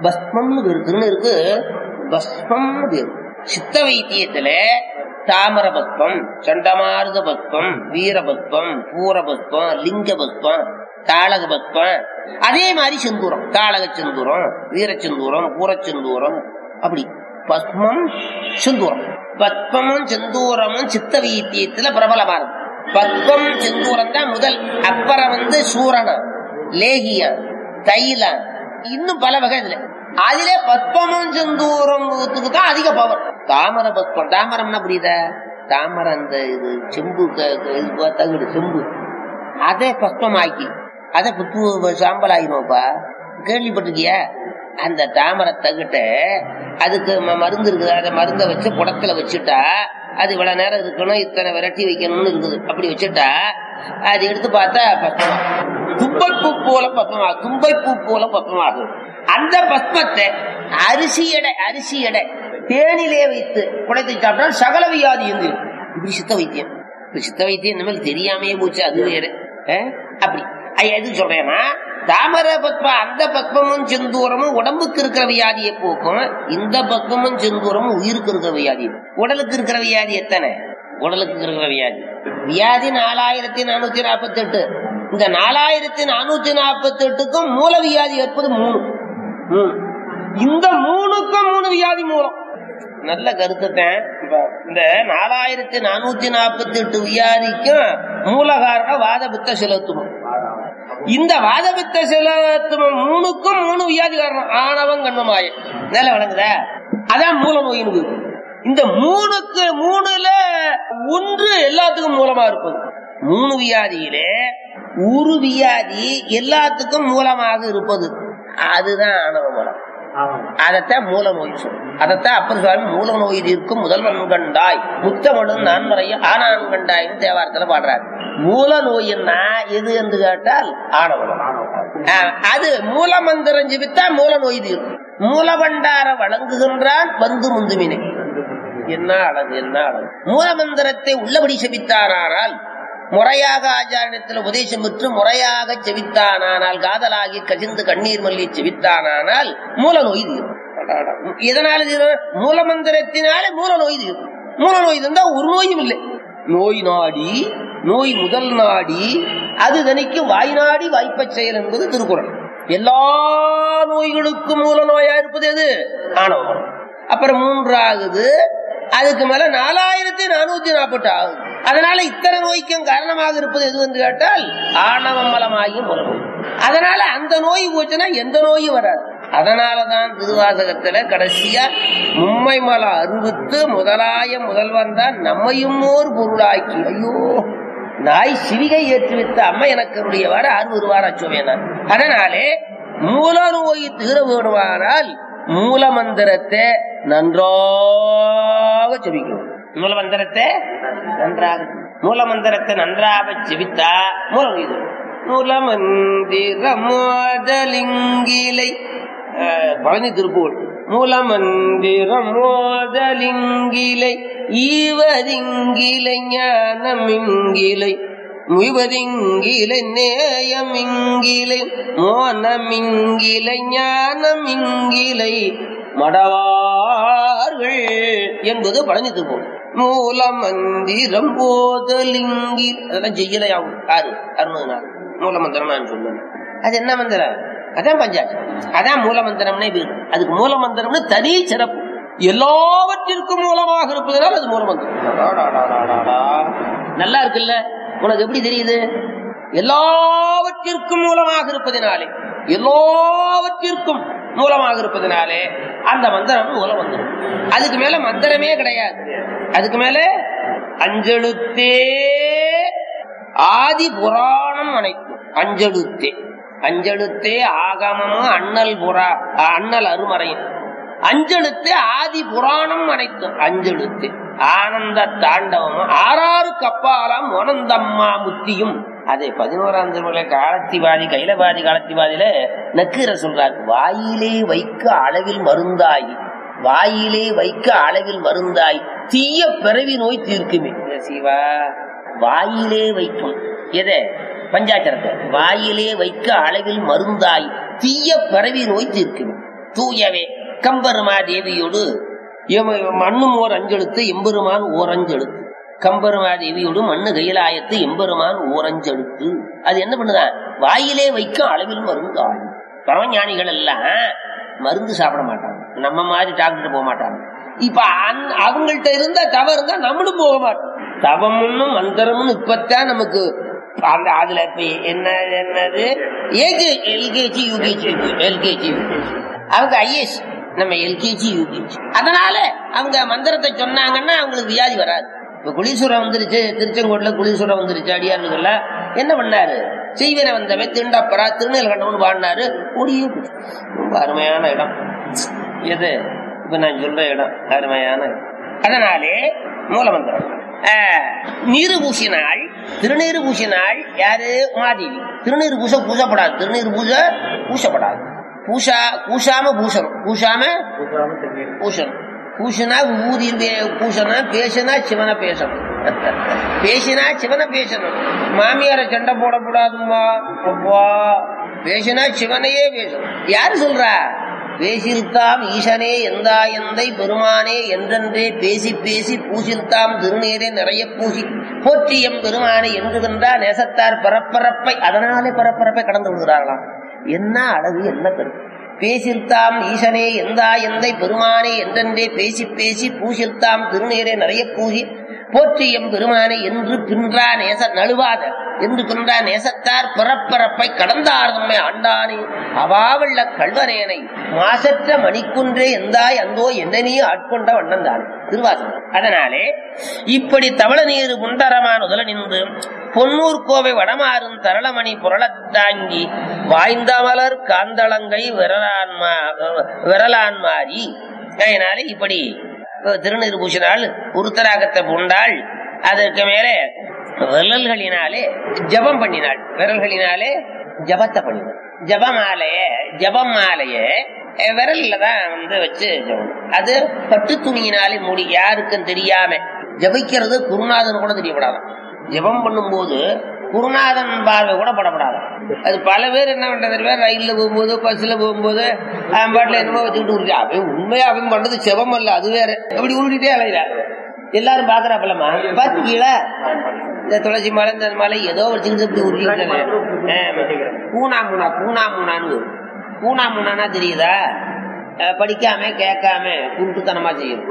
பஸ்மம்னு பேரு திருநீருக்கு பஸ்மம்னு பேரு சித்த வைத்தியத்துல தாமர பஸ்பம் சண்டமாருத பஸ்பம் வீர பஸ்பம் பூர பஸ்பம் லிங்க பஸ்பம் தாளக பஸ்பம் அதே மாதிரி செந்தூரம் தாளக செந்தூரம் வீர செந்தூரம் பூர செந்தூரம் அப்படி பஸ்மம் செந்தூரம் பத்மமும் செந்தூரமும் சித்த வைத்தியத்துல பிரபலமா இருக்கு பத்மம் செந்தூரம் தான் முதல் அப்புறம் வந்து சூரணம் லேகியம் தைலம் இன்னும் பல வகை இதுல அதிலே பத்மமும் செந்தூரத்துக்கு தான் அதிக பவர் தாமர பத்மம் தாமரம்னா புரியுதா தாமரை அந்த இது செம்பு க- க- இது போ- தகுடு செம்பு அதை பஸ்மமாக்கி அதை புத்து சாம்பல் ஆகிரும்ப்பா கேள்விப்பட்டிருக்கியா அந்த தாமரை தகுட்ட அதுக்கு ம- மருந்து இருக்குது அதை மருந்தை வச்சு குடத்துல வச்சுட்டா அது இவ்வளவு நேரம் இருக்கணும் இத்தனை விரட்டி வைக்கணும்னு இருக்குது அப்படி வச்சுட்டா அது எடுத்து பார்த்தா பஸ்மம் தும்பைப்பூ போல பஸ்மமாகும் தும்பைப்பூ போல பஸ்மமாகும் அந்த பஸ்மத்தை அரிசி எடை அரிசி எடை தேனிலே வைத்து குடைத்து சாப்பிட்டால் சகல வியாதி இருந்து இப்படி சித்த வைத்தியம் இப்ப சித்த வைத்தியம் இந்த மாதிரி தெரியாமையே போச்சு அது வேற அஹ்? அப்படி ஐயா, எது சொல்றேன்னா தாமர பத்ம அந்த பத்மமும் செந்தூரமும் உடம்புக்கு இருக்கிற வியாதியை போக்கும் இந்த பத்மமும் செந்தூரமும் உயிருக்கு இருக்கிற வியாதி உடலுக்கு இருக்கிற வியாதி எத்தனை உடலுக்கு இருக்கிற வியாதி வியாதி நாலாயிரத்தி நானூத்தி நாற்பத்தி எட்டு இந்த நாலாயிரத்தி நானூத்தி நாற்பத்தி எட்டுக்கும் மூல வியாதி ஏற்பது மூணு மூணு. இந்த மூணுக்கும் மூணு வியாதி மூலம் நல்ல கருத்துட்டேன் இந்த நாலாயிரத்தி நானூத்தி நாற்பத்தி எட்டு வியாதிக்கும் மூல காரணம் வாத பித்த செலுத்துவோம் இந்த வாத பித்த செலுத்துவம் மூணுக்கும் மூணு வியாதி காரணம் ஆணவம் கண்மமாய நில வழங்குதா அதான் மூல நோயின் பேரு. இந்த மூணுக்கு மூணுல ஒன்று எல்லாத்துக்கும் மூலமா இருப்பது மூணு வியாதியிலே ஒரு வியாதி எல்லாத்துக்கும் மூலமாக இருப்பது அதுதான் ஆணவ மூலம் அதைத்தான் மூல நோய் சொல்லும் அதைத்தான் அப்பர் சுவாமி மூல நோய் இருக்கும் முதல்வன் கண்டாய் முத்தமிழும் நான் முறையும் ஆனான் கண்டாய்னு தேவாரத்துல பாடுறாரு மூல நோயின்னா எது என்று கேட்டால் ஆணவம் ஆஹ், அது மூல மந்திரம் ஜெபித்தா மூல நோய் தீரும் மூலபண்டார வழங்குகின்றான் வந்து முந்துமினை என்ன அழகு என்ன அழகு மூல மந்திரத்தை உள்ளபடி செபித்தாரானால் முறையாக ஆச்சாரியத்தில் உபதேசம் பெற்று முறையாக செவித்தானானால் காதலாகி கசிந்து கண்ணீர் மல்லி செவித்தானானால் மூல நோய் தீரும் அடாடா. எதனால தீரும் மூல மந்திரத்தினாலே மூல நோய் தீரும் மூல நோய் இருந்தா ஒரு நோயும் இல்லை நோய் நாடி நோய் முதல் நாடி அது தனிக்கு வாய் நாடி வாய்ப்பச் செயல் என்பது திருக்குறள் எல்லா நோய்களுக்கும் மூல நோயா இருப்பது எது ஆணவம் அப்புறம் மூன்றாகுது அதுக்கு மேல நாலாயிரத்தி நானூத்தி நாற்பத்தி ஆகுது அதனால இத்தனை நோய்க்கும் காரணமாக இருப்பது எது என்று கேட்டால் ஆணவ மலமாகி மூலம் அதனால அந்த நோய் போச்சுன்னா எந்த நோயும் வராது அதனாலதான் திருவாசகத்துல கடைசியா மும்மை மல அறுவித்து முதலாய முதல்வன் தான் நம்மையும் ஓர் பொருளாக்கி ஐயோ நாய் சிவிகை ஏற்றி வைத்த அம்மா எனக்கு உடையவாறு அறுபது வாராச்சுவேன் அதனாலே மூல நோய் தீர வேணுமானால் மூல மந்திரத்தை நன்றாக செபிக்கணும் மூல மந்திரத்தை நன்றாக மூல மந்திரத்தை நன்றாக செபித்தா மூல நோய் தீரும். மூல மந்திர மோதலிங்கிலை அஹ், பழனி திருப்பூர் மூல மந்திர மோதலிங்கிலை ஈவதிங்கிலை ஞானமிங்கிலை முய்வதிங்கிலை நேயமிங்கிலை மோனமிங்கிலை ஞானமிங்கிலை மடவார்கள் என்பது பழனி திருப்பூர் மூல மந்திரம் போதலிங்கி அதெல்லாம் செய்யலையாகும் ஆறு அறுபது நாள் மூல மந்திரம் நான் சொன்னேன் அது என்ன மந்திரம் அதான் பஞ்சாட்சி அதான் மூல மந்திரம்னே பேரு அதுக்கு மூல மந்திரம்னு தனி சிறப்பு எல்லாவற்றிற்கும் மூலமாக இருப்பதனால் அது மூல மந்திரம் அடாடாடாடாடா. நல்லா இருக்குல்ல உனக்கு எப்படி தெரியுது எல்லாவற்றிற்கும் மூலமாக இருப்பதினாலே எல்லாவற்றிற்கும் மூலமாக இருப்பதினாலே அந்த மந்திரம் மூல மந்திரம் அதுக்கு மேல மந்திரமே கிடையாது அதுக்கு மேல அஞ்செழுத்தே ஆதி புராணம் அனைத்தும் அஞ்செழுத்தே அஞ்செழுத்தே ஆகமமும் அண்ணல் புறா அண்ணல் அருமறையும் அஞ்செழுத்தே ஆதி புராணம் அனைத்தும் அஞ்செழுத்து ஆனந்த தாண்டவமும் ஆறாறு கப்பாலாம் ஒனந்தம்மா முத்தியும் அதே பதினோராம் திருமலை காலத்திவாதி கைலபாதி காலத்திவாதியில நக்கீர சொல்றார் வாயிலே வைக்க அளவில் மருந்தாகி வாயிலே வைக்க அளவில் மருந்தாய் தீய பிறவி நோய் தீர்க்குமே ஏ சிவா வாயிலே வைக்கும் எதை பஞ்சாட்சரத்தை வாயிலே வைக்க அளவில் மருந்தாய் தீய பிறவி நோய் தீர்க்குமே தூயவே கம்பெருமா தேவியோடு எம- மண்ணும் ஓர் அஞ்செழுத்து எம்பெருமான் ஓர் அஞ்செழுத்து கம்பெருமா தேவியோடு மண்ணு கையிலாயத்து எம்பெருமான் ஓர் அஞ்செழுத்து அது என்ன பண்ணுதான் வாயிலே வைக்கும் அளவில் மருந்து ஆள் பரமஞானிகள் எல்லாம் மருந்து சாப்பிட மாட்டாங்க நம்ம மாதிரி டாக்டர் போக மாட்டாங்க இப்ப அந்- அவங்கள்ட்ட இருந்தா தவறு இருந்தா நம்மளும் போக மாட்டோம் தவமும் மந்திரமும் இப்பத்தான் நமக்கு அந்த அதுல இப்ப என்ன என்னது ஏகே எல்கேஜி யூகேஜி எல்கேஜி அவங்க ஐஏஎஸ் நம்ம எல்கேஜி யூகேஜி அதனால அவங்க மந்திரத்தை சொன்னாங்கன்னா அவங்களுக்கு வியாதி வராது இப்ப குளீஸ்வரம் வந்துருச்சு திருச்செங்கோட்டுல குளீஸ்வரம் வந்துருச்சு அடியார்கள்ல என்ன பண்ணாரு செய்வன வந்தவன் திண்டப்பரா திருநெல்கண்டவன் பாடினாரு ஓடியே போச்சு. ரொம்ப அருமையான இடம் எது இப்ப நான் சொல்ற இடம் அருமையான இடம். அதனாலே மூலமந்திரம் ஆஹ், நீரு பூசினாள் திருநீறு பூசினாள் யாரு உமாதேவி திருநீறு பூச பூசப்படாது திருநீறு பூச பூசப்படாது பூசா பூசாம பூசணும் பூசாம பூசணும் பூசினா ஊதி பூசணும் பேசினா சிவனை பேசணும் பேசினா சிவனை பேசணும் மாமியார சண்டை போடக்கூடாதும்மா அப்பா பேசினா சிவனையே பேசணும் யாரு சொல்றா பேசிருத்தாம் ஈசனே எந்தா எந்தை பெருமானே என்றென்றே பேசி பேசி பூசிருத்தாம் திருநீரே நிறைய பூசி போற்றியம் பெருமானே என்று வென்றா நேசத்தார் பரப்பரப்பை அதனாலே பரப்பரப்பை கடந்து விடுகிறார்களாம் என்ன அழகு என்ன கருத்து பேசிருத்தாம் ஈசனே எந்தா எந்தை பெருமானே என்றென்றே பேசி பேசி பூசிருத்தாம் திருநீரே நிறைய பூசி போற்றியம் பெருமானே என்று பின்றா நேச நழுவாத என்று பின்றா நேசத்தார் பிறப்பரப்பை கடந்தார் நம்மை ஆண்டானே அவாவுள்ள கல்வரேனை மாசற்ற மணிக்குன்றே எந்தாய் அந்தோ என்னனே ஆட்கொண்ட வண்ணம் தான் திருவாசகம் அதனாலே இப்படி தவள நீர் முண்டரமான உதல நின்று பொன்னூர் கோவை வடமாறும் தரளமணி புரளத் தாங்கி வாய்ந்தமலர் காந்தளங்கை விரலான் மா- விரலான் மாறி அதனாலே இப்படி திருநீர் பூசினாள் உருத்தராகத்தை பூண்டாள் அதற்கு மேலே விரல்களினாலே ஜபம் பண்ணினாள் விரல்களினாலே ஜபத்தை பண்ணினாள் ஜபமாலைய ஜபம் மாலைய அஹ், விரல்ல தான் வந்து வச்சு ஜபம் அது பட்டு துணியினாலே மூடி யாருக்கும் தெரியாம ஜபிக்கிறது குருநாதன் கூட தெரியப்படாதான் ஜபம் பண்ணும்போது குருநாதன் பார்வை கூட படப்படாது அது பல பேர் என்ன பண்றது தெரியுமா ரயில்ல போகும்போது பஸ்ல போகும்போது அவன் பாட்டுல என்னமோ வச்சுக்கிட்டு உருட்டி அவன் உண்மையா அவன் பண்றது செபம் அல்ல அது வேற அப்படி உருட்டிட்டே அலையிறா எல்லாரும் பாக்குறாப்பலமா பாத்துக்கீங்களா இந்த துளசி மலை இந்த மலை ஏதோ வச்சுக்கிட்டு இப்படி உருட்டிட்டு பூனா மூணா பூனா மூணான்னு வரும். பூனா மூணானா தெரியுதா அஹ் படிக்காம கேட்காம குருட்டுத்தனமா செய்யும்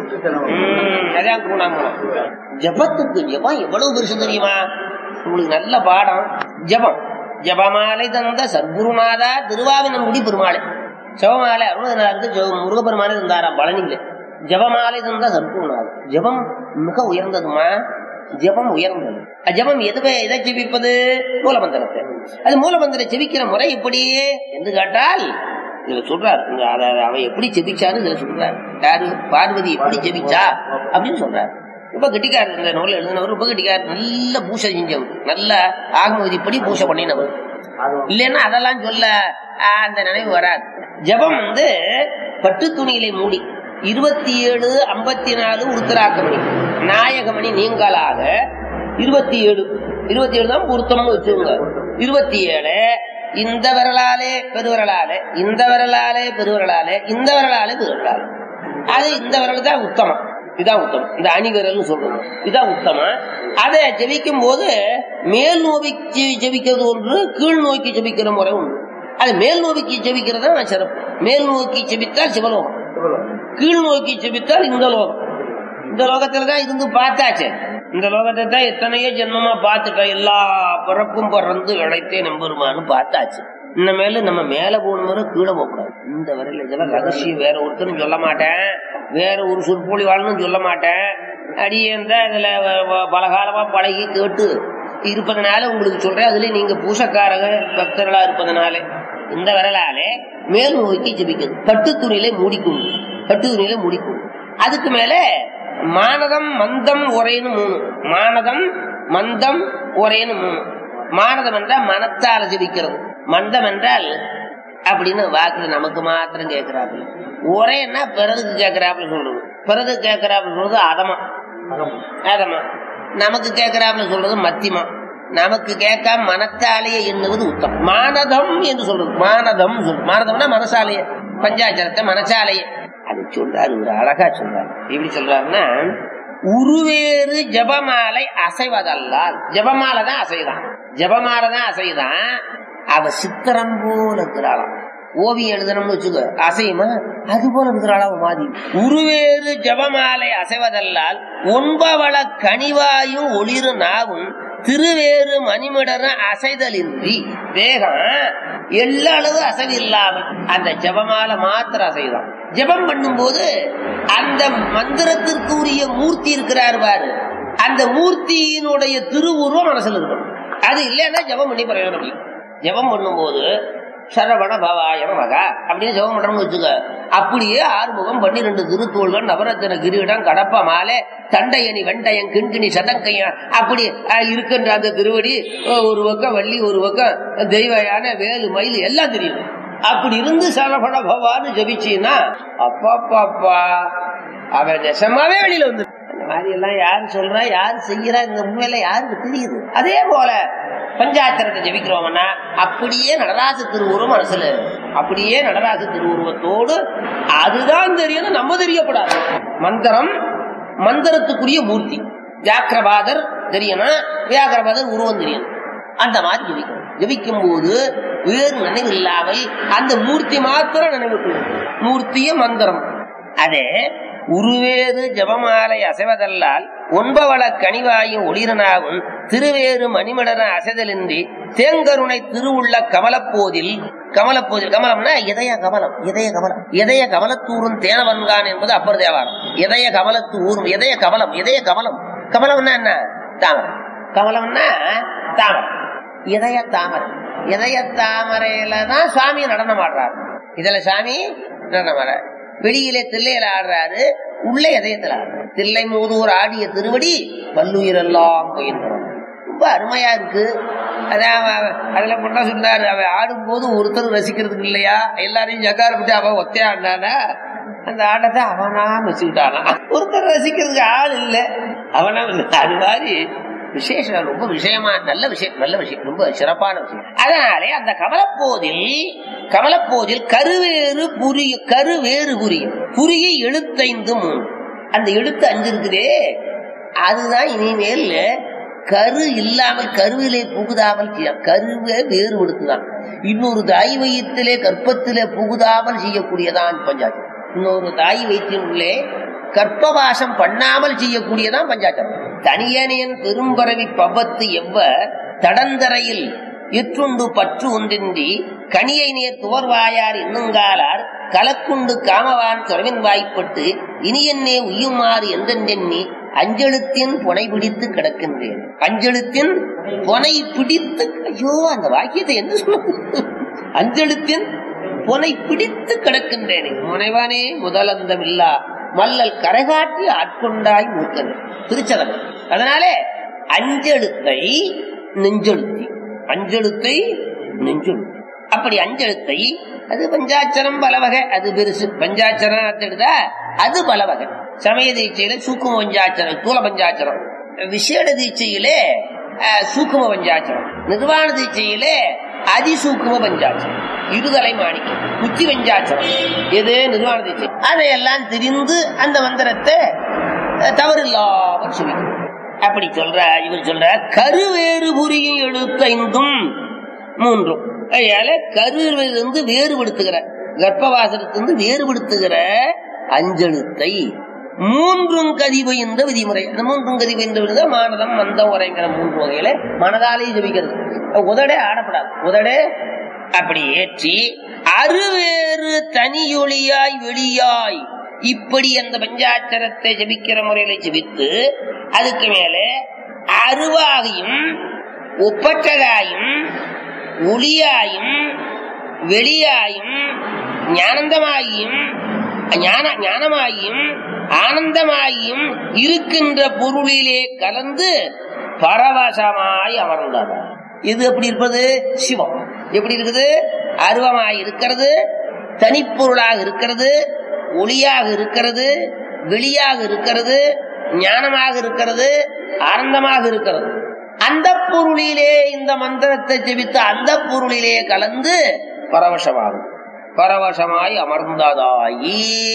ம், அதான் கூணா மூணா ஜபத்துக்கு ஜபம் எவ்வளவு பெருசு தெரியுமா உங்களுக்கு நல்ல பாடம் ஜபம் ஜபமாலை தந்த சத்குருநாதா திருவாவினங்குடி பெருமாளை சிவமாலை அருணகிரிநாதருக்கு ஜெப- முருகப்பெருமானை தந்தாராம் பழனியில ஜபமாலை தந்த சத்குருநாதா ஜபம் மிக உயர்ந்ததுமா ஜபம் உயர்ந்தது அஹ் ஜபம் எதுவே எதை ஜெபிப்பது மூலமந்திரத்தை அது மூலமந்திர ஜெபிக்கிற முறை எப்படி என்று கேட்டால் இதுல சொல்றாரு இந்த அத அவ எப்படி ஜெபிச்சான்னு இதுல சொல்றாரு யாரு பார்வதி எப்படி ஜெபிச்சா அப்படின்னு சொல்றாரு ரொம்ப கெட்டிக்காரர் இந்த நூல் எழுதினவர் ரொம்ப கெட்டிக்காரர் நல்ல பூசை செஞ்சவர் நல்ல ஆகமதிப்படி பூசை பண்ணினவர் இல்லைன்னா அதெல்லாம் சொல்ல ஆஹ், அந்த நினைவு வராது ஜெபம் வந்து பட்டு துணியிலே மூடி இருபத்தி ஏழு ஐம்பத்தி நாலு உருத்தராக்கமணி நாயகமணி நீங்களாக இருபத்தி ஏழு இருபத்தி ஏழு தான் பொருத்தம்னு வச்சுக்கோங்க இருபத்தி ஏழு இந்த விரலாலே பெருவிரலாலே இந்த விரலாலே பெருவிரலாலே இந்த விரலாலே பெருவிரலாலே அது இந்த விரல் தான் உத்தமம் இதான் உத்தமம் இந்த அணி விரல்னு சொல்றோம் இதான் உத்தமம் அதை ஜெபிக்கும் போது மேல் நோக்கி ஜெபிக்கிறது ஒன்று கீழ் நோக்கி ஜெபிக்கிற முறை ஒன்று அது மேல் நோக்கி ஜெபிக்கிறது தான் சிறப்பு மேல் நோக்கி ஜெபித்தால் சிவலோகம் கீழ் நோக்கி ஜெபித்தால் இந்த லோகம் இந்த லோகத்துல தான் இருந்து பார்த்தாச்சு இந்த லோகத்தை தான் எத்தனையோ ஜென்மமா பார்த்துட்டோம் எல்லா பிறப்பும் பிறந்து இழைத்தே நம்பருமான்னு பார்த்தாச்சு இனிமேல நம்ம மேல போகணும் கீழே போகக்கூடாது இந்த வரையில இதெல்லாம் ரகசியம் வேற ஒருத்தரும் சொல்ல மாட்டேன் வேற ஒரு சொற்பொழி வாழ்னு சொல்ல மாட்டேன் அடியேன் தான் இதுல வ- வ- பல காலமா பழகி கேட்டு இருப்பதனால உங்களுக்கு சொல்றேன் அதுல நீங்க பூசக்காரக பக்தர்களா இருப்பதனால இந்த விரலாலே மேல் நோக்கி ஜெபிக்கிறது பட்டு துணியில மூடிக்கும் பட்டு துணியில முடிக்கும் அதுக்கு மேல மானதம் மந்தம் ஒரேன்னு மூணு மானதம் மந்தம் ஒரேன்னு மூணு மானதம் என்றால் மனத்தால ஜெபிக்கிறது மந்தம் என்றால் அப்படின்னு வாக்குல நமக்கு மாத்திரம் கேட்கிறாப்புல ஒரேன்னா பிறருக்கு கேட்கிறாப்புல சொல்றது பிறருக்கு கேட்கிறாப்புல சொல்றது அதமா அதமா நமக்கு கேட்கிறாப்புல சொல்றது மத்தியமா நமக்கு கேட்காம மனத்தாலேயே எண்ணுவது உத்தம் மானதம் என்று சொல்றது மானதம் சொல்றது மானதம்னா மனசாலேயே பஞ்சாட்சரத்தை மனசாலேயே அது சொல்றாரு ஒரு அழகா சொல்றாரு எப்படி சொல்றாருன்னா உருவேறு ஜபமாலை அசைவதல்லால் ஜபமாலை தான் அசைதான் ஜபமாலை தான் அசைதான் அவ சித்திரம் போல இருக்கிறாளாம் ஓவியம் எழுதணும்னு வச்சுக்க அசையுமா அது போல இருக்கிறாளா அவ மாதிரி உருவேறு ஜபமாலை அசைவதல்லால் ஒன்பவள கனிவாயும் ஒளிரு நாவும் திருவேறு மணிமிடரும் அசைதலின்றி வேகம் எல்லா அளவு அசைவு இல்லாமல் அந்த ஜபமாலை மாத்திரம் அசைதான் ஜபம் பண்ணும்போது அந்த மந்திரத்திற்கு உரிய மூர்த்தி இருக்கிறார் பாரு அந்த மூர்த்தியினுடைய திருவுருவம் மனசுல இருக்கணும் அது இல்லைன்னா ஜபம் பண்ணி பிரயோஜனம் இல்லை ஜபம் பண்ணும்போது சரவண பவாய மகா அப்படின்னு ஜெபம் பண்றோம்னு வச்சுக்க அப்படியே ஆறுமுகம் பன்னிரெண்டு திருத்தோள்கள் நவரத்தின கிரீடம் கடப்ப மாலை தண்டையணி வெண்டையன் கிண்கிணி சதங்கையன் அப்படி அஹ், இருக்கின்ற அந்த திருவடி அஹ், ஒரு பக்கம் வள்ளி ஒரு பக்கம் தெய்வ யானை வேலு மயில் எல்லாம் தெரியும் அப்படி இருந்து சரவண பவான்னு ஜபிச்சீன்னா அப்பாப்பாப்பா அவன் நெசமாவே வெளியில வந்து அந்த மாதிரி எல்லாம் யாரு சொல்றா யாரு செய்யறா இந்த உண்மையில யாருக்கு தெரியுது அதே போல பஞ்சாட்சரத்தை ஜபிக்கிறோம்னா அப்படியே நடராச திருவுருவம் மனசுல அப்படியே நடராச திருவுருவத்தோடு அதுதான் தெரியணும் நம்ம தெரியக்கூடாது மந்திரம் மந்திரத்துக்குரிய மூர்த்தி வியாக்கிரபாதர் தெரியணும் வியாக்கிரபாதர் உருவம் தெரியணும் அந்த மாதிரி ஜபிக்கணும் ஜபிக்கும் போது வேறு நினைவு இல்லாமல் அந்த மூர்த்தி மாத்திரம் நினைவுக்கு மூர்த்திய மந்திரம் அதே உருவேறு ஜபமாலை அசைவதல்லால் ஒன்பவள கனிவாயும் ஒளிரனாகும் திருவேறு மணிமடன அசைதலின்றி தேங்கருணை திருவுள்ள கமலப்போதில் கமலப்போதில் கமலம்னா இதய கமலம் இதய கமலம் இதய கமலத்தூரும் தேனவன்கான் என்பது அப்பர் தேவாரம் இதய கமலத்து ஊரும் இதய கமலம் இதய கமலம் கமலம்னா என்ன தாமரை கமலம்னா தாமரை இதய தாமரை இதய தாமரையில தான் சுவாமி நடனம் ஆடுறாரு இதுல சாமி நடனம் ஆடுறாரு வெளியிலே தில்லையில ஆடுறாரு உள்ள இதயத்துல ஆடுறாரு தில்லை மூதூர் ஆடிய திருவடி பல்லுயிரெல்லாம் பயின்றோம் ரொம்ப அருமையா இருக்கு அதான் அவ- அதுல முன்ன சொன்னாரு அவன் ஆடும்போது ஒருத்தர் ரசிக்கிறதுக்கு இல்லையா எல்லாரையும் ஜக்கார பத்தி அவன் ஒத்தையா ஆடினானா அந்த ஆட்டத்தை அவனா வச்சுக்கிட்டானா ஒருத்தர் ரசிக்கிறதுக்கு ஆள் இல்ல அவனா அது மாதிரி விசேஷம் ரொம்ப விஷயமா நல்ல விஷயம் நல்ல விஷயம் ரொம்ப சிறப்பான விஷயம் அதனாலே அந்த கமலப்போதில் கமலப்போதில் கருவேறு புரிய கருவேறு புரியும் புரிய எழுத்தைந்து மூணு அந்த எழுத்து அஞ்சு இருக்குதே அதுதான் இனிமேல் கரு இல்லாமல் கருவிலே புகுதாமல் செய்ய கருவே வேறுபடுத்துதான் இன்னொரு தாய் வயிற்றிலே கற்பத்திலே புகுதாமல் செய்யக்கூடியதான் பஞ்சாட்சரம் இன்னொரு தாய் வயிற்றினுள்ளே கற்பவாசம் பண்ணாமல் செய்யக்கூடியதான் பஞ்சாட்சரம் தனியனியன் பெரும்பரவி பவத்து எவ்வ தடந்தரையில் இற்றுண்டு பற்று ஒன்றின்றி கனியை நேர் துவர்வாயார் இன்னுங்காலார் கலக்குண்டு காமவான் துறவின் வாய்ப்பட்டு இனியன்னே உய்யுமாறு எந்தெண்ணி அஞ்செழுத்தின் புனை பிடித்து கிடக்கின்றேன் அஞ்செழுத்தின் புனை பிடித்து ஐயோ அந்த வாக்கியத்தை என்ன சொல்லுது அஞ்செழுத்தின் புனை பிடித்து கிடக்கின்றேன் முனைவானே முதலந்தம் இல்லா மல்லல் கரைகாட்டி ஆட்கொண்டாய் மூத்தது திருச்சதம் அதனாலே அஞ்செழுத்தை நெஞ்செழுத்தி அஞ்செழுத்தை நெஞ்செழுத்தி அப்படி அஞ்செழுத்தை அது பஞ்சாட்சரம் பல வகை அது பெருசு பஞ்சாட்சரம் எடுத்தா அது பல வகை சமய தீட்சையில சூக்கும பஞ்சாட்சரம் ஸ்தூல பஞ்சாட்சரம் விசேட தீட்சையிலே அஹ், சூக்கும பஞ்சாட்சரம் நிர்வாண தீட்சையிலே அதிசூக்கும பஞ்சாட்சரம் இருதலை மாணிக்கம் உச்சி பஞ்சாட்சரம் எது நிர்வாண தீட்சை அதையெல்லாம் தெரிந்து அந்த மந்திரத்தை அஹ், தவறில்லாமல் சொல்லிக்கணும் அப்படி சொல்ற இவர் சொல்ற கருவேறு புரியும் எழுத்தைந்தும் மூன்றும் அதனால கருவிலிருந்து வேறுபடுத்துகிற கர்ப்பவாசத்திலிருந்து வேறுபடுத்துகிற அஞ்செழுத்தை மூன்றும் கதிபைந்த விதிமுறை அந்த மூன்றும் கதிபைந்த விருது மானதம் மந்தம் உரைங்கிற மூன்று வகையில மனதாலே ஜபிக்கிறது உதடே ஆடப்படாது உதடே அப்படி ஏற்றி அருவேறு தனியொளியாய் வெளியாய் இப்படி அந்த பஞ்சாட்சரத்தை ஜபிக்கிற முறையில ஜபித்து அதுக்கு மேலே அருவாகியும் ஒப்பற்றதாயும் ஒளியாயும் வெளியாயும் ஞானந்தமாகியும் ஞான ஞானமாகியும் ஆனந்தமாகியும் இருக்கின்ற பொருளிலே கலந்து பரவசமாய் அமர்ந்தார் இது எப்படி இருப்பது சிவம் எப்படி இருக்குது அருவமாய் இருக்கிறது தனிப்பொருளாக இருக்கிறது ஒளியாக இருக்கிறது வெளியாக இருக்கிறது ஞானமாக இருக்கிறது ஆனந்தமாக இருக்கிறது அந்த பொருளிலே இந்த மந்திரத்தை ஜெபித்து அந்த பொருளிலே கலந்து பரவசமாகும் பரவசமாய் அமர்ந்ததாயி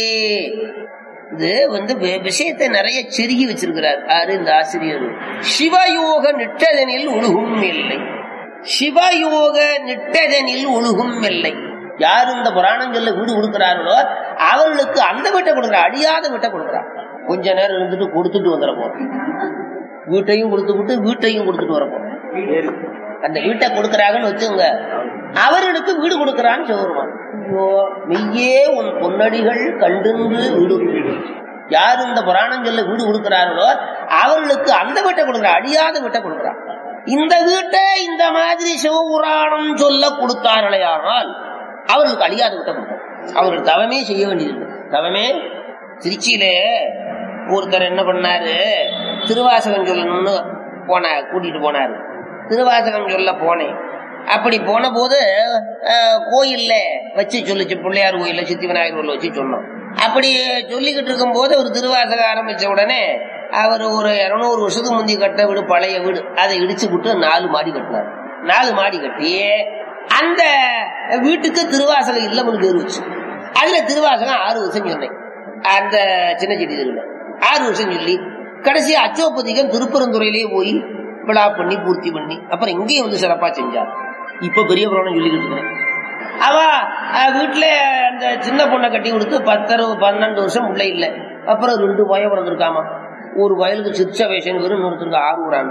இது வந்து வி- விஷயத்தை நிறைய செருகி வச்சிருக்கிறார் யாரு இந்த ஆசிரியர் சிவயோக நிட்டதனில் உழுகும் இல்லை சிவயோக நிட்டதனில் உழுகும் இல்லை யார் இந்த புராணம் சொல்ல வீடு கொடுக்கிறார்களோ அவர்களுக்கு அந்த வீட்டை கொடுக்குறார் அழியாத வீட்டை கொடுக்குறார் கொஞ்ச நேரம் இருந்துட்டு கொடுத்துட்டு வந்துட போறோம் வீட்டையும் கொடுத்துக்கிட்டு வீட்டையும் கொடுத்துட்டு வர போறோம் அந்த வீட்டை கொடுக்கறாங்கன்னு வச்சுங்க அவர்களுக்கு வீடு கொடுக்கறான்னு சொல்லுவான் ஐயோ மெய்யே உன் பொன்னடிகள் கண்டுந்து வீடு யார் இந்த புராணம் சொல்ல வீடு கொடுக்கிறார்களோ அவர்களுக்கு அந்த வீட்டை கொடுக்குறா அழியாத வீட்டை கொடுக்குறான் இந்த வீட்டை இந்த மாதிரி சிவபுராணம் சொல்ல கொடுத்தார்களே ஆனால் அவர்களுக்கு அழியாத வீட்டை கொடுக்குறான் அவர்கள் தவமே செய்ய வேண்டியது தவமே திருச்சியிலே ஒருத்தர் என்ன பண்ணாரு திருவாசகம் சொல்லணும்னு போனார் கூட்டிட்டு போனாரு திருவாசகம் சொல்ல போனேன் அப்படி போன போது அஹ், கோயில்ல வச்சு சொல்லுச்சு பிள்ளையார் கோயில்ல சித்தி விநாயகர் கோயில்ல வச்சு சொன்னோம் அப்படி சொல்லிக்கிட்டு இருக்கும் போது ஒரு திருவாசகம் ஆரம்பிச்ச உடனே அவர் ஒரு இருநூறு வருஷத்துக்கு முந்தி கட்ட வீடு பழைய வீடு அதை இடிச்சு விட்டு நாலு மாடி கட்டினார் நாலு மாடி கட்டி அந்த வீட்டுக்கு திருவாசகம் இல்லம்னு பேர் வச்சு அதுல திருவாசகம் ஆறு வருஷம் சொன்னேன் அந்த சின்ன செடி தெருவில் ஆறு வருஷம் சொல்லி கடைசி அச்சோப்பதிகம் திருப்பரந்துறையிலேயே போய் விழா பண்ணி பூர்த்தி பண்ணி அப்புறம் இங்கேயும் வந்து சிறப்பா செஞ்சார் இப்ப பெரிய புராணம் சொல்லிக்கிட்டு இருக்கிறேன் அவ அஹ், வீட்டுல அந்த சின்ன பொண்ணை கட்டி கொடுத்து பத்தரை பன்னெண்டு வருஷம் உள்ள இல்ல அப்புறம் ரெண்டு பயம் பிறந்திருக்காமா ஒரு வயலுக்கு சிற்சவேஷன் வெறும் இன்னொருத்தருக்கு ஆறு ஊரான்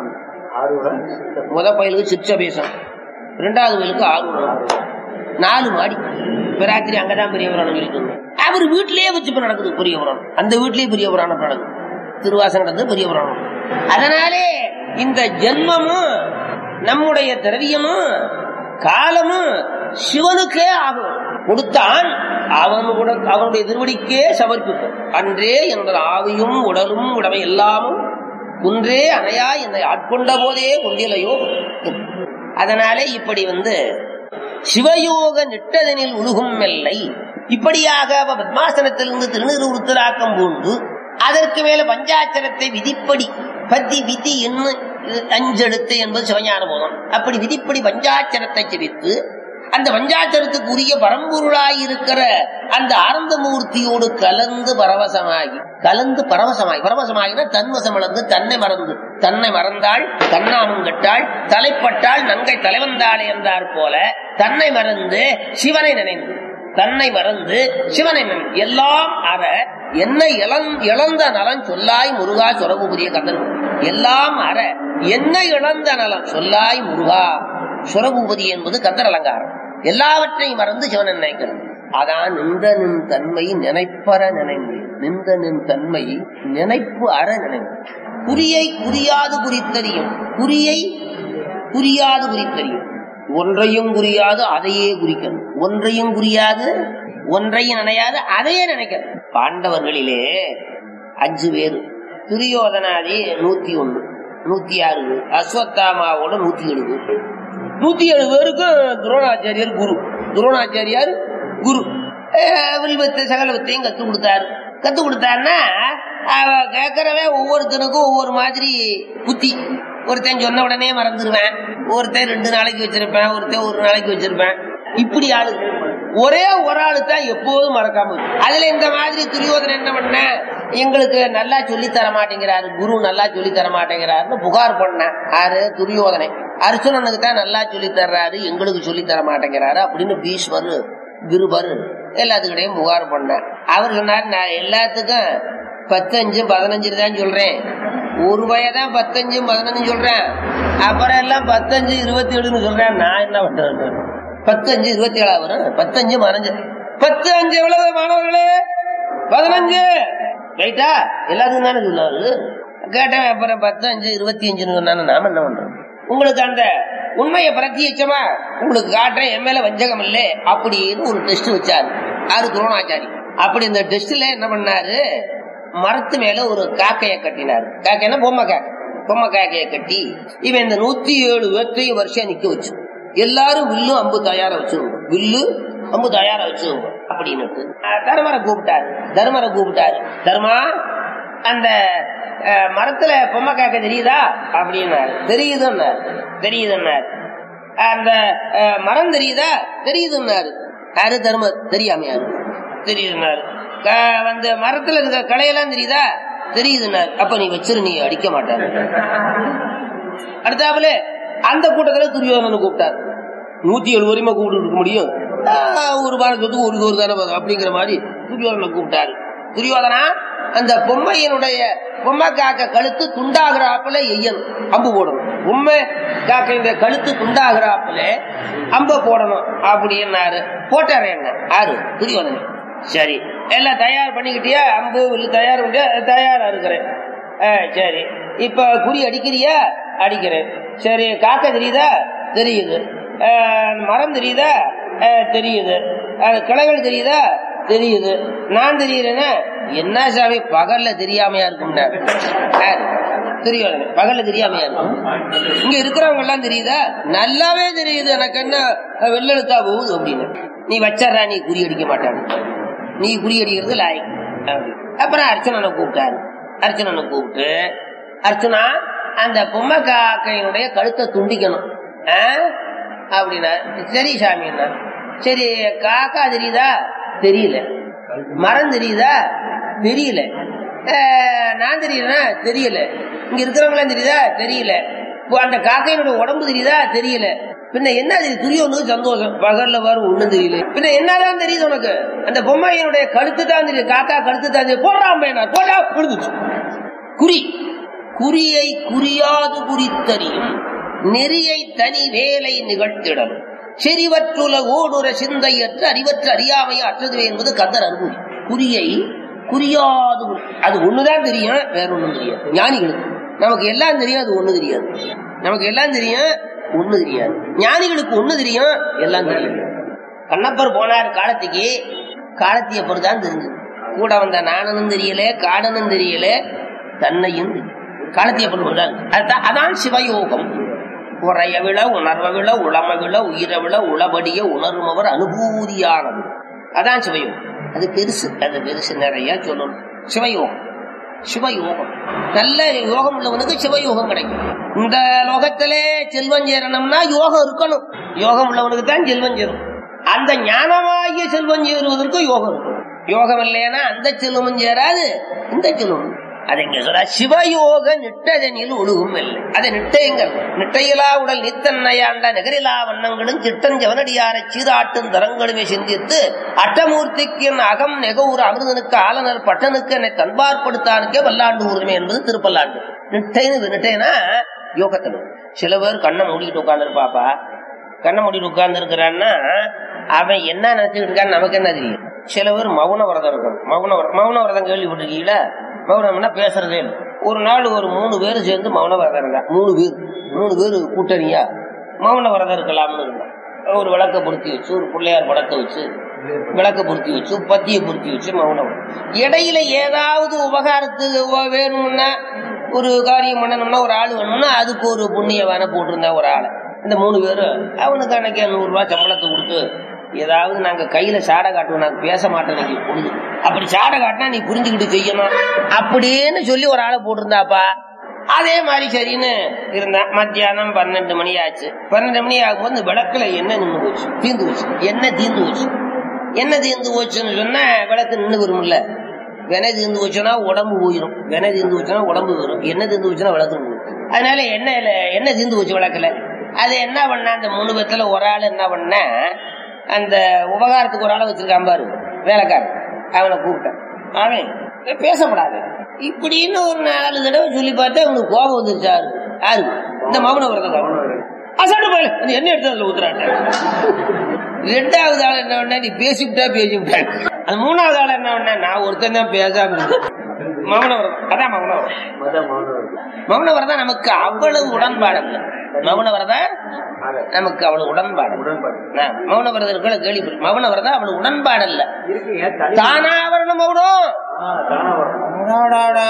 முத பயலுக்கு சிற்சவேஷம் ரெண்டாவது வயலுக்கு ஆறு ஊரான் நாலு மாடி பிராத்திரி அங்கதான் பெரிய புராணம் சொல்லிட்டு இருந்தோம். அவர் வீட்டிலேயே வச்சு இப்ப நடக்குது பெரிய புராணம் அந்த வீட்லயே பெரிய புராணம் நடக்குது திருவாசம் நடந்தது பெரிய புராணம் அதனாலே இந்த ஜென்மமும் நம்முடைய திரவியமும் காலமும் சிவனுக்கே ஆகும் கொடுத்தான் அவன் உட- அவனுடைய திருவடிக்கே சமர்ப்பிக்கும் அன்றே என்ற ஆவியும் உடலும் உடமை எல்லாமும் குன்றே அணையா என்னை ஆட்கொண்ட போதே கொண்டிலையோ அதனாலே இப்படி வந்து சிவயோக நிட்டதனில் உருகும் மெல்லை இப்படியாக அவ பத்மாசனத்திலிருந்து திருநீறு உருத்தராக்கம் பூண்டு அதற்கு மேல பஞ்சாட்சரத்தை விதிப்படி பத்தி விதி என்ன அஞ்செழுத்து என்பது சிவஞான போதம் அப்படி விதிப்படி பஞ்சாட்சரத்தை செவித்து அந்த பஞ்சாட்சரத்துக்கு உரிய பரம்பொருளாய் இருக்கிற அந்த ஆனந்த மூர்த்தியோடு கலந்து பரவசமாகி கலந்து பரவசமாகி பரவசமாகினா தன்வசம் இழந்து தன்னை மறந்து தன்னை மறந்தாள் தன்னாமும் கட்டாள் தலைப்பட்டாள் நங்கை தலைவந்தாளே என்றார் போல தன்னை மறந்து சிவனை நினைந்து தன்னை மறந்து சிவனை நினைந்து எல்லாம் அற என்னை இழந்- இழந்த நலன் சொல்லாய் முருகா சொரவு புரிய கந்தன் எல்லாம் அற என்ன இழந்த நலம் சொல்லாய் முருகா சுரபூபதி என்பது கந்தர் அலங்காரம் எல்லாவற்றையும் மறந்து சிவனை நினைக்கிறது அதான் நின்ற நின் தன்மை நினைப்பற நினைந்து நின்ற நின் தன்மை நினைப்பு அற நினைவு குறியை குறியாது குறித்தறியும் குறியை குறியாது குறித்தறியும் ஒன்றையும் குறியாது அதையே குறிக்கணும் ஒன்றையும் குறியாது ஒன்றையும் நினையாது அதையே நினைக்கிறது பாண்டவர்களிலே அஞ்சு பேர் துரியோதனாதி நூத்தி ஒண்ணு நூத்தி ஆறு பேர். அஸ்வத்தாமாவோட நூத்தி ஏழு பேர் நூத்தி ஏழு பேருக்கும் துரோணாச்சாரியார் குரு துரோணாச்சாரியார் குரு அஹ் வில்வத்தை சகல வித்தையும் கத்து கொடுத்தாரு கத்து கொடுத்தாருன்னா அவ கேட்கறவன் ஒவ்வொருத்தனுக்கும் ஒவ்வொரு மாதிரி புத்தி ஒருத்தன் சொன்ன உடனே மறந்துடுவேன் ஒருத்தன் ரெண்டு நாளைக்கு வச்சிருப்பேன் ஒருத்தன் ஒரு நாளைக்கு வச்சிருப்பேன் இப்படி ஆளு ஒரே ஒரு ஆளு தான் எப்போதும் மறக்காம இருக்கும். அதுல இந்த மாதிரி துரியோதனன் என்ன பண்ண எங்களுக்கு நல்லா சொல்லி தர மாட்டேங்கிறாரு குரு நல்லா சொல்லி தர மாட்டேங்கிறாருன்னு புகார் பண்ண ஆறு துரியோதனை அர்ஜுனனுக்கு தான் நல்லா சொல்லி தர்றாரு எங்களுக்கு சொல்லி தர மாட்டேங்கிறாரு அப்படின்னு பீஷ்மர் கிருபர் எல்லாத்துக்கிட்டையும் புகார் பண்ண அவர் சொன்னார் நான் எல்லாத்துக்கும் பத்தஞ்சு பதினஞ்சு தான் சொல்றேன் ஒரு வயதான் பத்தஞ்சு பதினஞ்சு சொல்றேன் அப்புறம் எல்லாம் பத்தஞ்சு இருபத்தி ஏழுன்னு சொல்றேன் நான் என்ன பண்றேன் பத்தஞ்சு இருபத்தி ஏழா வரும் பத்தஞ்சு பதினஞ்சு பத்து அஞ்சு எவ்வளவு மாணவர்களே பதினஞ்சு ரைட்டா எல்லாத்துக்கும் தானே சொன்னாரு கேட்டேன் அப்புறம் பத்து அஞ்சு இருபத்தி அஞ்சுன்னு சொன்னானே நாம என்ன பண்றோம் உங்களுக்கு அந்த உண்மையை பிரத்யட்சமா உங்களுக்கு காட்டுறேன் என் மேல வஞ்சகம் இல்ல அப்படின்னு ஒரு டெஸ்ட் வச்சாரு ஆறு துரோணாச்சாரி அப்படி இந்த டெஸ்ட்ல என்ன பண்ணாரு மரத்து மேல ஒரு காக்கைய கட்டினாரு காக்கைன்னா பொம்மை காக்கை பொம்மை காக்கைய கட்டி இவன் இந்த நூத்தி ஏழு பேர்த்தையும் வருஷம் நிக்க வச்சு எல்லாரும் வில்லு அம்பு தயார வச்சுருங்க வில்லு அம்பு தயார வச்சுருங்க அப்படின்னு தர்மரை கூப்பிட்டாரு தர்மரை கூப்பிட்டாரு தர்மா அந்த அஹ், மரத்துல பொம்மை காக்க தெரியுதா அப்படின்னாரு தெரியுதுன்னாரு தெரியுதுன்னாரு அந்த அஹ், மரம் தெரியுதா தெரியுதுன்னாரு யாரு தரும தெரியாமையாரு தெரியுதுனாரு க- வந்து மரத்துல இருக்க களையெல்லாம் தெரியுதா தெரியுதுன்னாரு அப்ப நீ வச்சிரு நீ அடிக்க மாட்டாரு அடுத்தாப்புல அந்த கூட்டத்துல துரியோதனனை கூப்பிட்டார் நூத்தி ஏழு வரையுமா கூப்பிட்டு இருக்க முடியும் ஆஹ், ஒரு வாரம் சொத்து ஒரு சோறு தானே வரும் அப்படிங்கிற மாதிரி துரியோதனை கூப்பிட்டாரு துரியோதனா அந்த பொம்மையினுடைய பொம்மை காக்க கழுத்து துண்டாகிறாப்புல எய்யணும் அம்பு போடணும் பொம்மை காக்கையுடைய கழுத்து துண்டாகிறாப்புல அம்ப போடணும் அப்படின்னாரு போட்டாரு என்ன ஆறு துரியோதனை சரி எல்லாம் தயார் பண்ணிக்கிட்டியா அம்பு வில்லு தயார் பண்ணியா? தயாரா இருக்கிறேன் ஆ, சரி இப்ப குறி அடிக்கிறியா அடிக்கிறேன் சரி காக்கா தெரியுதா தெரியுது ஆ, மரம் தெரியுதா ஆ, தெரியுது அது கிளைகள் தெரியுதா தெரியுது நான் தெரியுறேன்னா என்ன சாமி பகல்ல தெரியாமையா இருக்கும்டா யாரு? தெரியும் பகல்ல தெரியாமையா இருக்கும் இங்க இருக்கிறவங்க எல்லாம் தெரியுதா நல்லாவே தெரியுது எனக்கு என்ன வெள்ளெழுத்தா போகுது அப்படின்னு நீ வச்சர்றா நீ குறி அடிக்க மாட்டாங்க நீ குறி அடிக்கிறது லாய்க்கு அப்படி. அப்புறம் அர்ச்சனனை கூப்பிட்டாரு அர்ச்சனனை கூப்பிட்டு அர்ச்சனா அந்த பொம்மை காக்கையினுடைய கழுத்தை துண்டிக்கணும் ஆ? அப்படின்னா சரி சாமின்னா சரி காக்கா தெரியுதா தெரியல மரம் தெரியுதா தெரியல ஆ, நான் தெரியலனா தெரியல இங்க இருக்கிறவங்களாம் தெரியுதா தெரியல இப்போ அந்த காக்கையினுடைய உடம்பு தெரியுதா தெரியல பின்ன என்ன தெரியுது துரியவனுக்கு சந்தோஷம் பகல்ல வரும் ஒண்ணும் தெரியல பின்ன என்னதான் தெரியுது உனக்கு அந்த பொம்மையினுடைய கழுத்து தான் தெரியுது காக்கா கழுத்து தான் தெரியுது போடுறான் பையனா போடா விழுந்துச்சு குறி குறியை குறியாது குறித்தறியும் நெறியை தனி வேலை நிகழ்த்திடல் செறிவற்றுல ஓடுற சிந்தையற்ற அறிவற்ற அறியாமை அற்றது என்பது கந்தர் அனுபவி குறியை குறியாது குறி- அது ஒண்ணுதான் தெரியும் வேற ஒண்ணும் தெரியாது ஞானிகளுக்கு நமக்கு எல்லாம் தெரியும் அது ஒண்ணு தெரியாது நமக்கு எல்லாம் தெரியும் ஒண்ணு தெரியாது ஞானிகளுக்கு ஒண்ணு தெரியும் எல்லாம் தெரியும் கண்ணப்பர் போனார் காலத்துக்கு காலத்திய பொறுத்தான் தெரிஞ்சது கூட வந்த நானனும் தெரியல காடனும் தெரியல தன்னையும் தெரியல. காலத்திய பொருள் தான் அதுதான் அதான் சிவயோகம் உறைய விழ உணர்வ விழ உளம விழ உயிர விழ உளபடிய உணர்மவர் அனுபூதியானது அதான் சிவயோகம் அது பெருசு அது பெருசு நிறைய சொல்லணும் சிவயோகம் சிவயோகம் நல்ல யோகம் உள்ளவனுக்கு சிவயோகம் கிடைக்கும் இந்த லோகத்திலே செல்வம் சேரணும்னா யோகம் இருக்கணும் யோகம் உள்ளவனுக்கு தான் செல்வம் சேரும் அந்த ஞானமாகிய செல்வம் சேருவதற்கு யோகம் இருக்கும் யோகம் இல்லைன்னா அந்த செல்வமும் சேராது இந்த செல்வம் அது இங்க சொல்ற சிவயோக நிட்டதனில் ஒழுகும் இல்லை அதை நிட்டையுங்கள் நிட்டையிலா உடல் நித்தன்னையாண்ட நகரிலா வண்ணங்களும் சிட்டன் ஜவனடியாரை சீராட்டும் தரங்களுமே சிந்தித்து அட்டமூர்த்திக்கு என் அகம் நெகவுற அமிர்தனுக்கு ஆலனர் பட்டனுக்கு என்னை கண்பார்ப்படுத்தானுக்கே வல்லாண்டு உரிமை என்பது திருப்பல்லாண்டு நிட்டைன்னு நிட்டைனா யோகத்தில் சில பேர் கண்ணை மூடிட்டு உட்கார்ந்துருப்பாப்பா கண்ணை மூடிட்டு உட்கார்ந்து இருக்கிறான்னா அவன் என்ன நினைச்சுக்கிட்டு இருக்கான்னு நமக்கு என்ன தெரியும் சில பேர் மௌன விரதம் இருக்கும் மௌன விரதம் மௌன விரதம் கேள்விப்பட்டிருக்கீங்களா மௌனம்னா பேசுறதே இல்லை ஒரு நாள் ஒரு மூணு பேர் சேர்ந்து மௌன விரதம் இருந்தா மூணு பேர் மூணு பேர் கூட்டணியா மௌன விரதம் இருக்கலாம்னு இருந்தான் ஒரு விளக்க பொருத்தி வச்சு ஒரு பிள்ளையார் படத்தை வச்சு விளக்க பொருத்தி வச்சு பத்தியை பொருத்தி வச்சு மௌனம் இடையில ஏதாவது உபகாரத்துக்கு உ- வேணும்னா ஒரு காரியம் பண்ணணும்னா ஒரு ஆள் வேணும்னா அதுக்கு ஒரு புண்ணியவான போட்டிருந்தா ஒரு ஆளை இந்த மூணு பேரும் அவனுக்கு அன்னைக்கு நூறு ரூபாய் சம்பளத்தை கொடுத்து ஏதாவது நாங்க கையில சாடை காட்டுவோம் நாங்க பேச மாட்டோம் நீங்க பொழுது அப்படி சாடை காட்டினா நீ புரிஞ்சுக்கிட்டு செய்யணும் அப்படின்னு சொல்லி ஒரு ஆளை போட்டிருந்தாப்பா அதே மாதிரி சரின்னு இருந்தான் மத்தியானம் பன்னெண்டு மணி ஆச்சு பன்னெண்டு மணி ஆகும்போது இந்த விளக்குல எண்ணெய் நின்று போச்சு தீந்து போச்சு எண்ணெய் தீந்து போச்சு எண்ணெய் தீந்து போச்சுன்னு சொன்னா விளக்கு நின்று வரும்ல வெண்ணெய் தீர்ந்து போச்சுன்னா உடம்பு போயிடும் வெண்ணெய் தீர்ந்து போச்சுன்னா உடம்பு வரும் எண்ணெய் தீர்ந்து போச்சுன்னா விளக்கு நின்று போயிடும். அதனால எண்ணெயில எண்ணெய் தீர்ந்து போச்சு விளக்குல அது என்ன பண்ண அந்த மூணு பேத்துல ஒரு ஆள் என்ன பண்ண அந்த உபகாரத்துக்கு ஒரு ஆளை வச்சிருக்கான் பாரு வேலைக்காரன் அவனை கூப்பிட்டான் அவன் பேசப்படாது இப்படின்னு ஒரு நாலு தடவை சொல்லி பார்த்தா அவனுக்கு கோபம் வந்துருச்சாரு யாரு இந்த மௌன விரதக்காரன் அசாட்டு போயில அந்த எண்ணெய் எடுத்து அதுல ஊத்துறாட்ட ரெண்டாவது ஆள் என்ன பண்ண நீ பேசிவிட்டா பேசிவிட்டேன் அது மூணாவது ஆள் என்ன பண்ண நான் ஒருத்தன் தான் பேசாம இருந்தேன் மௌன விரதம் அதான் மௌன விரதம் மௌன விரதம் நமக்கு அவ்வளவு உடன்பாடு இல்லை மௌன விரதம் நமக்கு அவ்வளவு உடன்பாடு ஆ, மௌன விரதம் இருக்கிற கேள்வி மௌன விரதம் அவ்வளவு உடன்பாடு இல்ல தானா வரணும் மௌனம் அடாடாடா.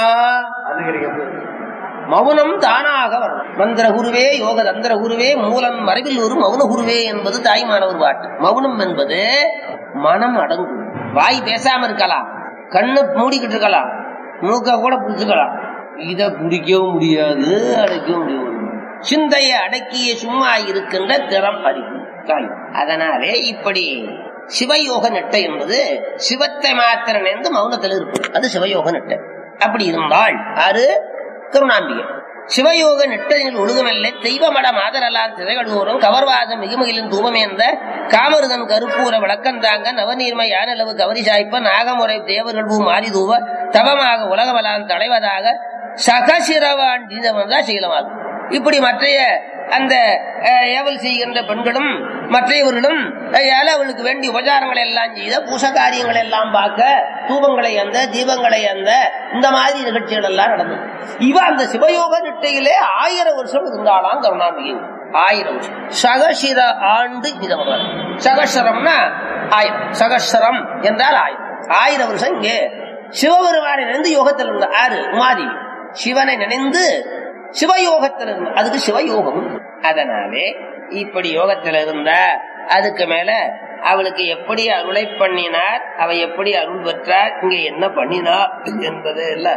மௌனம் தானாக வரணும் மந்திர குருவே யோக தந்திர குருவே மூலம் மறைவில் ஒரு மௌன குருவே என்பது தாய்மானவர் பாட்டு மௌனம் என்பது மனம் அடங்கும் வாய் பேசாம இருக்கலாம் கண்ணு மூடிக்கிட்டு இருக்கலாம் மூக்க கூட பிடிச்சுக்கலாம் இத பிடிக்கவும் முடியாது அடைக்கவும் முடியாது சிந்தையை அடக்கிய சும்மா இருக்கின்ற திறம் அறிவு தாய். அதனாலே இப்படி சிவயோக நெட்டை என்பது சிவத்தை மாத்திர நினைந்து மௌனத்தில் இருப்பது அது சிவயோக நெட்டை அப்படி இருந்தால் அது கருணாம்பிகை சிவயோக நெட்டதில் ஒழுகமல்ல தெய்வமட மாதரலாம் திரைகடூரும் கவர்வாதம் மிகுமகிலின் தூபமேந்த காமருதன் கருப்பூர விளக்கந்தாங்க நவநீர்ம யானளவு கவரி சாய்ப்ப நாகமுறை தேவர்கள் பூ மாறி தூவ தவமாக உலகவலான் தலைவதாக சகசிரவான் தான் சீலமாகும் இப்படி மற்றைய அந்த அஹ், ஏவல் செய்கின்ற பெண்களும் மற்றையவர்களும் அஹ், ஏழை அவளுக்கு வேண்டிய உபச்சாரங்களை எல்லாம் செய்த பூச காரியங்களை எல்லாம் பார்க்க தூபங்களை அந்த தீபங்களை அந்த இந்த மாதிரி நிகழ்ச்சிகள் எல்லாம் நடந்தது இவ அந்த சிவயோக நிட்டையிலே ஆயிரம் வருஷம் இருந்தாளாம் கருணாம்பிகை ஆயிரம் வருஷம் சகசிர ஆண்டு விதமாக சகசரம்னா ஆயிரம் சகசரம் என்றால் ஆயிரம் ஆயிரம் வருஷம் இங்கே சிவபெருமானை நினைந்து யோகத்தில் இருந்த ஆறு உமாதி சிவனை நினைந்து சிவயோகத்தில் இருந்த அதுக்கு சிவயோகம் அதனாலே இப்படி யோகத்தில் இருந்தா அதுக்கு மேல அவளுக்கு எப்படி அருளை பண்ணினார் அவ எப்படி அருள் பெற்றார் இங்க என்ன பண்ணினார் என்பது இல்ல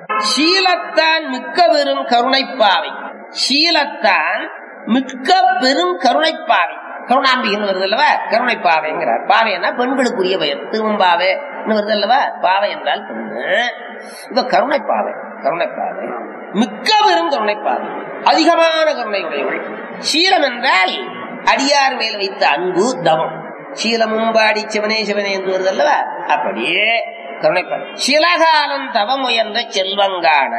சீலத்தான் மிக்க பெரும் கருணைப்பாவை சீலத்தான் மிக்க பெரும் கருணைப்பாவை கருணாம்பிகன்னு வருது அல்லவா கருணைப்பாவைங்கிறார் பாவைன்னா பெண்களுக்குரிய பெயர் திருவம்பாவை வருது அல்லவா பாவை என்றால் பெண்ணு இவ கருணைப்பாவை கருணைப்பாவை மிக்க பெரும் கருணைப்பாவை அதிகமான கருணை உடையவள் சீலம் என்றால் அடியார் மேல் வைத்த அன்பு தவம் சீலமும் பாடி சிவனே சிவனே என்று வருது அல்லவா அப்படியே கருணைப்பார் சிலகாலம் தவம் உயர்ந்த செல்வங்கான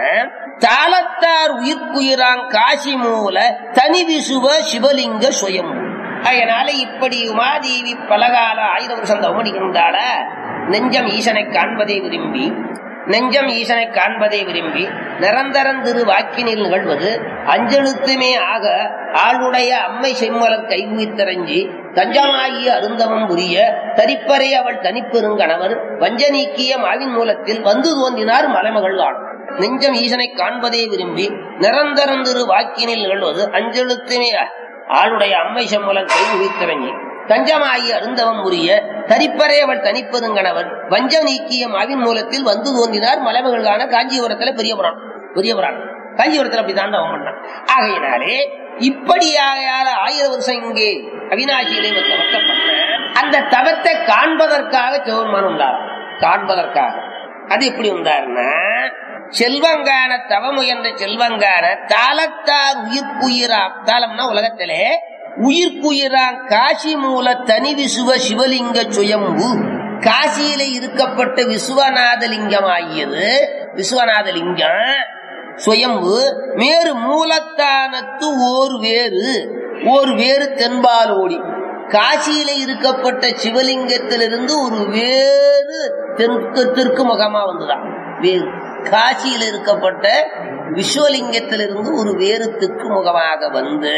தாளத்தார் உயிர்க்குயிராங் காசி மூல தனி விசுவ சிவலிங்க சுயம் அதனால இப்படி உமாதேவி பலகால ஆயுத வருஷம் தவமடிக்கின்றால நெஞ்சம் ஈசனை காண்பதை விரும்பி நெஞ்சம் ஈசனை காண்பதை விரும்பி நிரந்தரம் திரு வாக்கினில் நிகழ்வது அஞ்செழுத்துமே ஆக ஆளுடைய அம்மை செம்மலர் கைகுவித்தரஞ்சி தஞ்சமாகிய அருந்தவம் புரிய தரிப்பறை அவள் தனிப்பெருங்கணவர் வஞ்ச நீக்கிய மாவின் மூலத்தில் வந்து தோன்றினார் மலைமகள் தான் நெஞ்சம் ஈசனை காண்பதை விரும்பி நிரந்தரம் திரு வாக்கினில் நிகழ்வது அஞ்செழுத்துமே ஆளுடைய அம்மை செம்மலர் கைகுவித்தரஞ்சி தஞ்சமாகி அருந்தவம் உரிய தரிப்பறை அவள் தனிப்பதுங்கணவன் வஞ்ச நீக்கிய மாவின் மூலத்தில் வந்து தோன்றினார் மலைமகள்கான காஞ்சிபுரத்துல பெரிய புராணம் பெரிய புராணம் காஞ்சிபுரத்துல அப்படித்தான் தவம் பண்ணான் ஆகையினாலே இப்படியாக ஆயிரம் வருஷம் இங்கே அவினாசியிலே ஒரு தவத்தை பண்ண அந்த தவத்தை காண்பதற்காக சிவபெருமான் உண்டார் காண்பதற்காக அது எப்படி உண்டாருன்னா செல்வங்கான தவமுயர்ந்த செல்வங்கான தாளத்தார் உயிர்ப்புயிராம் தாளம்னா உலகத்திலே உயிர்க்குயிராம் காசி மூல தனி விசுவ சிவலிங்க சுயம்பு காசியில இருக்கப்பட்ட விசுவநாத லிங்கம் ஆகியது விசுவநாத லிங்கம் சுயம்பு மேறு மூலத்தானத்து ஓர் வேறு ஓர் வேறு தென்பால் ஓடி காசியில இருக்கப்பட்ட சிவலிங்கத்திலிருந்து ஒரு வேறு தெற்கு தெற்கு முகமா வந்துதான் வேறு காசியில இருக்கப்பட்ட விஸ்வலிங்கத்திலிருந்து ஒரு வேறு தெற்கு முகமாக வந்து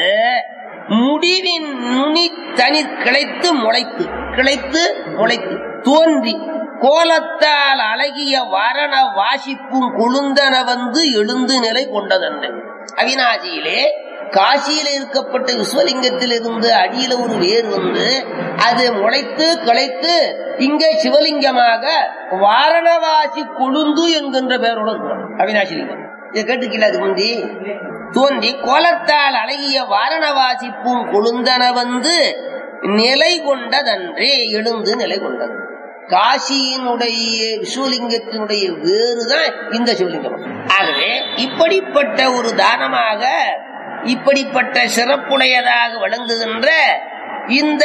முடிவின் நுனி தனி கிளைத்து முளைத்து கிளைத்து முளைத்து தோன்றி கோலத்தால் அழகிய வரண வாசிப்பும் கொழுந்தன வந்து எழுந்து நிலை கொண்டதன்று அவினாசியிலே காசியில இருக்கப்பட்ட விஸ்வலிங்கத்தில் இருந்து அடியில ஒரு வேர் வந்து அது முளைத்து கிளைத்து இங்கே சிவலிங்கமாக வாரணவாசி கொழுந்து என்கின்ற பெயரோடு இருக்கும் அவினாசி லிங்கம் இதை கேட்டுக்கல அது முந்தி தோன்றி கோலத்தால் அழகிய வாரணவாசி பூங் கொழுந்தன வந்து நிலை கொண்டதன்றே எழுந்து நிலை கொண்டது காசியினுடைய விஸ்வலிங்கத்தினுடைய வேறுதான் இந்த சிவலிங்கம் ஆகவே இப்படிப்பட்ட ஒரு தானமாக இப்படிப்பட்ட சிறப்புடையதாக விளங்குகின்ற இந்த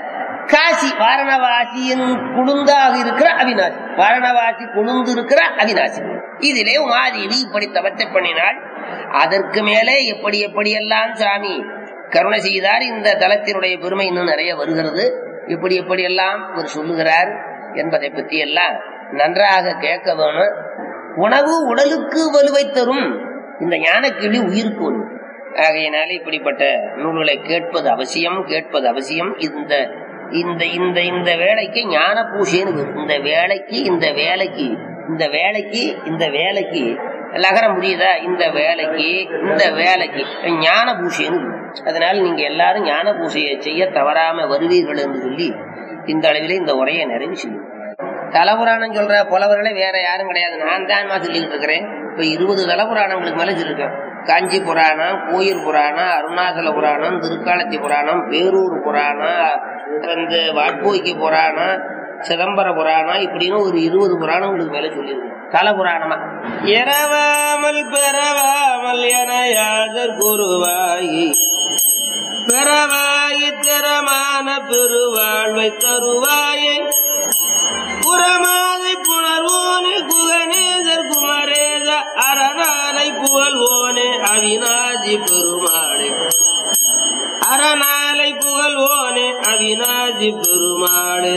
காசி வாரணவாசியின் குழுந்தாக இருக்கிற அவினாசி வாரணவாசி குழுந்து இருக்கிற அவினாசி இதிலே உமாதேவி இப்படி தவத்தை பண்ணினாள் அதற்கு மேலே எப்படி எப்படியெல்லாம் சாமி கருணை செய்தார் இந்த தலத்தினுடைய பெருமை இன்னும் நிறைய வருகிறது எப்படி எப்படியெல்லாம் அவர் சொல்லுகிறார் என்பதை பற்றி எல்லாம் நன்றாக கேட்க வேணும் உணவு உடலுக்கு வலுவை தரும் இந்த ஞானக்கிளி உயிருக்கு வரும் ஆகையினால இப்படிப்பட்ட நூல்களை கேட்பது அவசியம் கேட்பது அவசியம் இந்த இந்த இந்த இந்த வேலைக்கு ஞான பூசைன்னு பேரு. இந்த வேலைக்கு இந்த வேலைக்கு இந்த வேலைக்கு இந்த வேலைக்கு லகரம் புரியுதா இந்த வேலைக்கு இந்த வேலைக்கு ஞான பூசைன்னு பேரு. அதனால நீங்க எல்லாரும் ஞான பூசையை செய்ய தவறாம வருவீர்கள் என்று சொல்லி இந்த அளவிலே இந்த உரையை நிறைவு செய்யும் தலபுராணம் சொல்ற புலவர்களே வேற யாரும் கிடையாது நான் தான் சொல்லிக்கிட்டு இருக்கிறேன் இப்ப இருபது தலபுராணங்களுக்கு மேல சொல்லிருக்கேன் காஞ்சி புராணம் கோயில் புராணம் அருணாச்சல புராணம் திருக்காலத்தி புராணம் பேரூர் புராணம் இந்த வாட்போய்க்கு புராணம் சிதம்பர புராணம் இப்படின்னு ஒரு இருபது புராணங்களுக்கு மேல சொல்லியிருக்கோம் தல புராணமா இரவாமல் பெறவாமல் என யாதர் குருவாயி பெறவாயி திறமான பெருவாழ்வை தருவாயை புறமாதை புணர்வோனே குகநேதர் குமரேத அரணாலை புகழ்வோனே அவிநாதி பெருமாளே அரணாலை புகழ்வோனே அவிநாதி பெருமாளே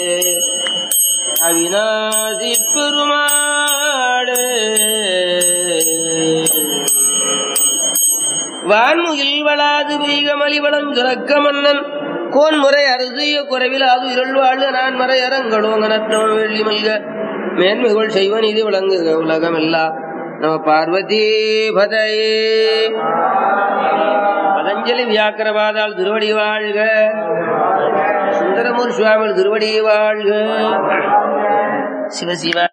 அவிநாதி பெருமாளே வான்முகில் வளாது பெய்கமலி வளம் சுரக்க மன்னன் கோன்முறை அறுதிய குறைவில் அது இருள் வாழ் நான் மறை அரங்கடோங்க நத்தம் வெள்ளி மல்க மேன்மைகள் செய்வன் இது விளங்குக உலகம் இல்லா நம பார்வதி பதையே பதஞ்சலி வியாக்கரவாதால் திருவடி வாழ்க சுந்தரமூர் சுவாமி திருவடி வாழ்க சிவசிவ